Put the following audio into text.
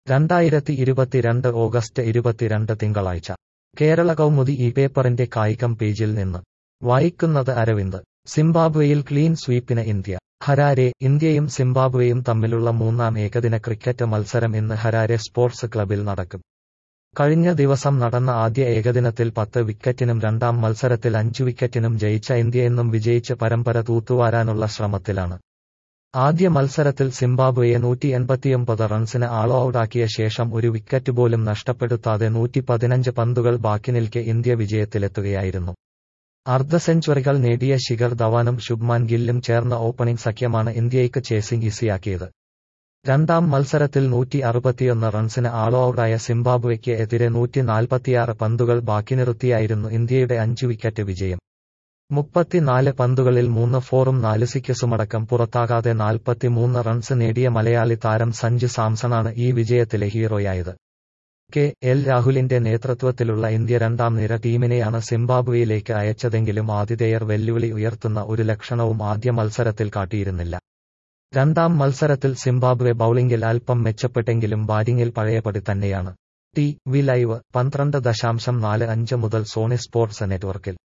രണ്ടായിരത്തി ഇരുപത്തിരണ്ട് ഓഗസ്റ്റ് ഇരുപത്തിരണ്ട് തിങ്കളാഴ്ച കേരള കൗമുദി ഈ പേപ്പറിന്റെ കായികം പേജിൽ നിന്ന് വായിക്കുന്നത് അരവിന്ദ് സിംബാബ്വേയിൽ ക്ലീൻ സ്വീപ്പിന് ഇന്ത്യ ഹരാരെ ഇന്ത്യയും സിംബാബ്വേയും തമ്മിലുള്ള മൂന്നാം ഏകദിന ക്രിക്കറ്റ് മത്സരം ഇന്ന് ഹരാരെ സ്പോർട്സ് ക്ലബിൽ നടക്കും കഴിഞ്ഞ ദിവസം നടന്ന ആദ്യ ഏകദിനത്തിൽ പത്ത് വിക്കറ്റിനും രണ്ടാം മത്സരത്തിൽ അഞ്ചു വിക്കറ്റിനും ജയിച്ച ഇന്ത്യ എന്നും വിജയിച്ച് പരമ്പര തൂത്തുവാരാനുള്ള ശ്രമത്തിലാണ് ആദ്യ മത്സരത്തിൽ സിംബാബ്വേയെ നൂറ്റി എൺപത്തിയൊമ്പത് റൺസിന് ആൾ ഔട്ടാക്കിയ ശേഷം ഒരു വിക്കറ്റ് പോലും നഷ്ടപ്പെടുത്താതെ നൂറ്റി പതിനഞ്ച് പന്തുകൾ ബാക്കി നിൽക്കെ ഇന്ത്യ വിജയത്തിലെത്തുകയായിരുന്നു അർദ്ധ സെഞ്ചുറികൾ നേടിയ ശിഖർ ധവാനും ശുഭ്മാൻ ഗില്ലും ചേർന്ന ഓപ്പണിംഗ് സഖ്യമാണ് ഇന്ത്യയ്ക്ക് ചേസിംഗ് ഈസിയാക്കിയത് രണ്ടാം മത്സരത്തിൽ നൂറ്റി അറുപത്തിയൊന്ന് റൺസിന് ആൾ ഔട്ടായ സിംബാബ്വേക്ക് എതിരെ നൂറ്റി നാൽപ്പത്തിയാറ് പന്തുകൾ ബാക്കി നിർത്തിയായിരുന്നു ഇന്ത്യയുടെ അഞ്ചു വിക്കറ്റ് വിജയം മുപ്പത്തിനാല് പന്തുകളിൽ മൂന്ന് ഫോറും നാല് സിക്സുമടക്കം പുറത്താകാതെ നാൽപ്പത്തിമൂന്ന് റൺസ് നേടിയ മലയാളി താരം സഞ്ജു സാംസണാണ് ഈ വിജയത്തിലെ ഹീറോയായത് കെ എൽ രാഹുലിന്റെ നേതൃത്വത്തിലുള്ള ഇന്ത്യ രണ്ടാം നിര ടീമിനെയാണ് സിംബാബ്വേയിലേക്ക് അയച്ചതെങ്കിലും ആതിഥേയർ വെല്ലുവിളി ഉയർത്തുന്ന ഒരു ലക്ഷണവും ആദ്യ മത്സരത്തിൽ കാട്ടിയിരുന്നില്ല രണ്ടാം മത്സരത്തിൽ സിംബാബ്വെ ബൌളിംഗിൽ അല്പം മെച്ചപ്പെട്ടെങ്കിലും ബാറ്റിംഗിൽ പഴയപടി തന്നെയാണ് ടി വി ലൈവ് പന്ത്രണ്ട് ദശാംശം നാല് അഞ്ച് മുതൽ സോണി സ്പോർട്സ് നെറ്റ്വർക്കിൽ